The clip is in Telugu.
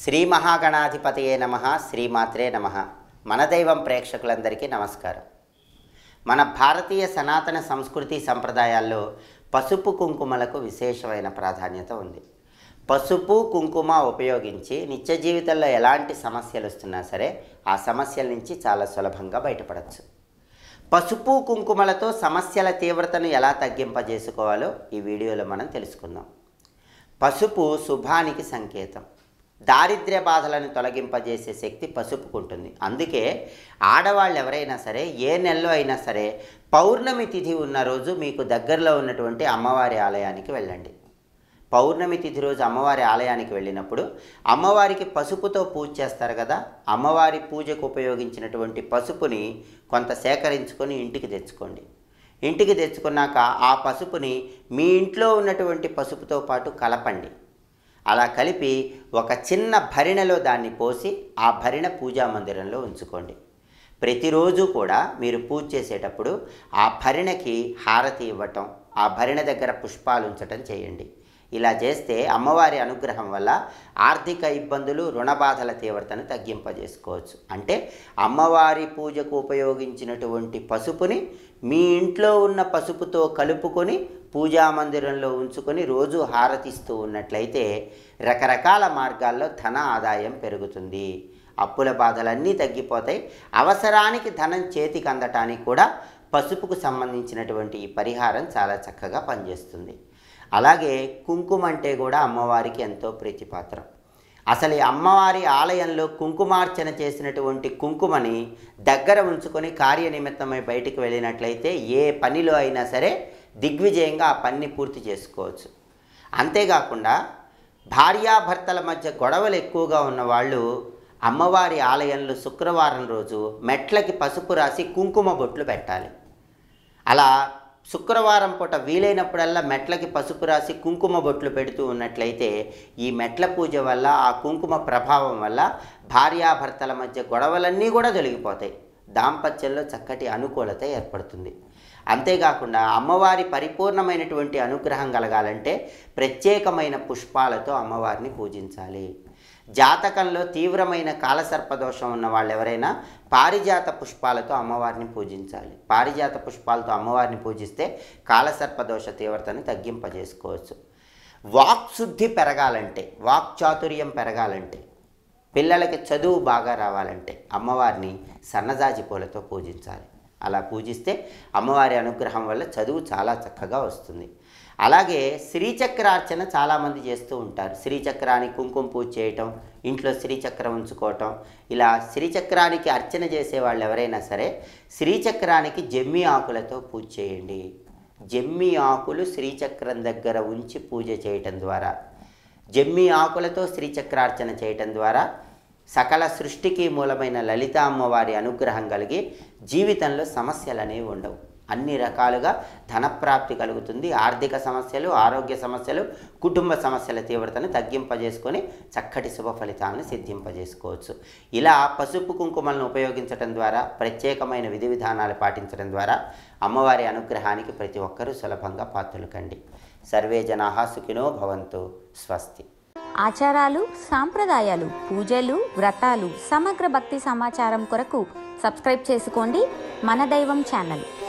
శ్రీ మహాగణాధిపతయే నమ శ్రీమాత్రే నమ మన దైవం ప్రేక్షకులందరికీ నమస్కారం మన భారతీయ సనాతన సంస్కృతి సంప్రదాయాల్లో పసుపు కుంకుమలకు విశేషమైన ప్రాధాన్యత ఉంది పసుపు కుంకుమ ఉపయోగించి నిత్య జీవితంలో ఎలాంటి సమస్యలు వస్తున్నా సరే ఆ సమస్యల నుంచి చాలా సులభంగా బయటపడవచ్చు పసుపు కుంకుమలతో సమస్యల తీవ్రతను ఎలా తగ్గింపజేసుకోవాలో ఈ వీడియోలో మనం తెలుసుకుందాం పసుపు శుభానికి సంకేతం దారిద్ర్య బాధలను తొలగింపజేసే శక్తి పసుపుకుంటుంది అందుకే ఆడవాళ్ళు ఎవరైనా సరే ఏ నెలలో అయినా సరే పౌర్ణమి తిథి ఉన్న రోజు మీకు దగ్గరలో ఉన్నటువంటి అమ్మవారి ఆలయానికి వెళ్ళండి పౌర్ణమి తిథి రోజు అమ్మవారి ఆలయానికి వెళ్ళినప్పుడు అమ్మవారికి పసుపుతో పూజ చేస్తారు కదా అమ్మవారి పూజకు ఉపయోగించినటువంటి పసుపుని కొంత సేకరించుకొని ఇంటికి తెచ్చుకోండి ఇంటికి తెచ్చుకున్నాక ఆ పసుపుని మీ ఇంట్లో ఉన్నటువంటి పసుపుతో పాటు కలపండి అలా కలిపి ఒక చిన్న భరిణలో దాన్ని పోసి ఆ భరిణ పూజా మందిరంలో ఉంచుకోండి ప్రతిరోజు కూడా మీరు పూజ చేసేటప్పుడు ఆ భరిణకి హారతి ఇవ్వటం ఆ భరిణ దగ్గర పుష్పాలు ఉంచటం చేయండి ఇలా చేస్తే అమ్మవారి అనుగ్రహం వల్ల ఆర్థిక ఇబ్బందులు రుణ బాధల తీవ్రతను తగ్గింపజేసుకోవచ్చు అంటే అమ్మవారి పూజకు ఉపయోగించినటువంటి పసుపుని మీ ఇంట్లో ఉన్న పసుపుతో కలుపుకొని పూజా మందిరంలో ఉంచుకొని రోజు హారతిస్తూ ఉన్నట్లయితే రకరకాల మార్గాల్లో ధన ఆదాయం పెరుగుతుంది అప్పుల బాధలన్నీ తగ్గిపోతాయి అవసరానికి ధనం చేతికి అందటానికి కూడా పసుపుకు సంబంధించినటువంటి ఈ పరిహారం చాలా చక్కగా పనిచేస్తుంది అలాగే కుంకుమ అంటే కూడా అమ్మవారికి ఎంతో ప్రీతిపాత్రం అసలు ఈ అమ్మవారి ఆలయంలో కుంకుమార్చన చేసినటువంటి కుంకుమని దగ్గర ఉంచుకొని కార్యనిమిత్తమై బయటికి వెళ్ళినట్లయితే ఏ పనిలో అయినా సరే దిగ్విజయంగా ఆ పనిని పూర్తి చేసుకోవచ్చు అంతేకాకుండా భార్యాభర్తల మధ్య గొడవలు ఎక్కువగా ఉన్నవాళ్ళు అమ్మవారి ఆలయంలో శుక్రవారం రోజు మెట్లకి పసుపు రాసి కుంకుమ బొట్లు పెట్టాలి అలా శుక్రవారం పూట వీలైనప్పుడల్లా మెట్లకి పసుపు రాసి కుంకుమ బొట్లు పెడుతూ ఉన్నట్లయితే ఈ మెట్ల పూజ వల్ల ఆ కుంకుమ ప్రభావం వల్ల భార్యాభర్తల మధ్య గొడవలన్నీ కూడా తొలగిపోతాయి దాంపత్యంలో చక్కటి అనుకూలత ఏర్పడుతుంది అంతేకాకుండా అమ్మవారి పరిపూర్ణమైనటువంటి అనుగ్రహం కలగాలంటే ప్రత్యేకమైన పుష్పాలతో అమ్మవారిని పూజించాలి జాతకంలో తీవ్రమైన కాలసర్పదోషం ఉన్న వాళ్ళు ఎవరైనా పారిజాత పుష్పాలతో అమ్మవారిని పూజించాలి పారిజాత పుష్పాలతో అమ్మవారిని పూజిస్తే కాలసర్పదోష తీవ్రతను తగ్గింపజేసుకోవచ్చు వాక్శుద్ధి పెరగాలంటే వాక్చాతుర్యం పెరగాలంటే పిల్లలకి చదువు బాగా రావాలంటే అమ్మవారిని సన్నజాజి పూలతో పూజించాలి అలా పూజిస్తే అమ్మవారి అనుగ్రహం వల్ల చదువు చాలా చక్కగా వస్తుంది అలాగే శ్రీచక్రార్చన చాలామంది చేస్తూ ఉంటారు శ్రీచక్రానికి కుంకుమ పూజ చేయటం ఇంట్లో శ్రీచక్రం ఉంచుకోవటం ఇలా శ్రీచక్రానికి అర్చన చేసే వాళ్ళు ఎవరైనా సరే శ్రీచక్రానికి జమ్మి ఆకులతో పూజ చేయండి జమ్మి ఆకులు శ్రీచక్రం దగ్గర ఉంచి పూజ చేయటం ద్వారా జమ్మి ఆకులతో శ్రీచక్రార్చన చేయటం ద్వారా సకల సృష్టికి మూలమైన లలిత అమ్మవారి అనుగ్రహం కలిగి జీవితంలో సమస్యలు అనేవి ఉండవు అన్ని రకాలుగా ధనప్రాప్తి కలుగుతుంది ఆర్థిక సమస్యలు ఆరోగ్య సమస్యలు కుటుంబ సమస్యల తీవ్రతను తగ్గింపజేసుకొని చక్కటి శుభ ఫలితాలను సిద్ధింపజేసుకోవచ్చు ఇలా పసుపు కుంకుమలను ఉపయోగించడం ద్వారా ప్రత్యేకమైన విధి విధానాలు పాటించడం ద్వారా అమ్మవారి అనుగ్రహానికి ప్రతి ఒక్కరూ సులభంగా పాత్రలు కండి సర్వే జనా సుఖినో భవంతు స్వస్తి ఆచారాలు సాంప్రదాయాలు పూజలు వ్రతాలు సమగ్ర భక్తి సమాచారం కొరకు సబ్స్క్రైబ్ చేసుకోండి మన దైవం ఛానల్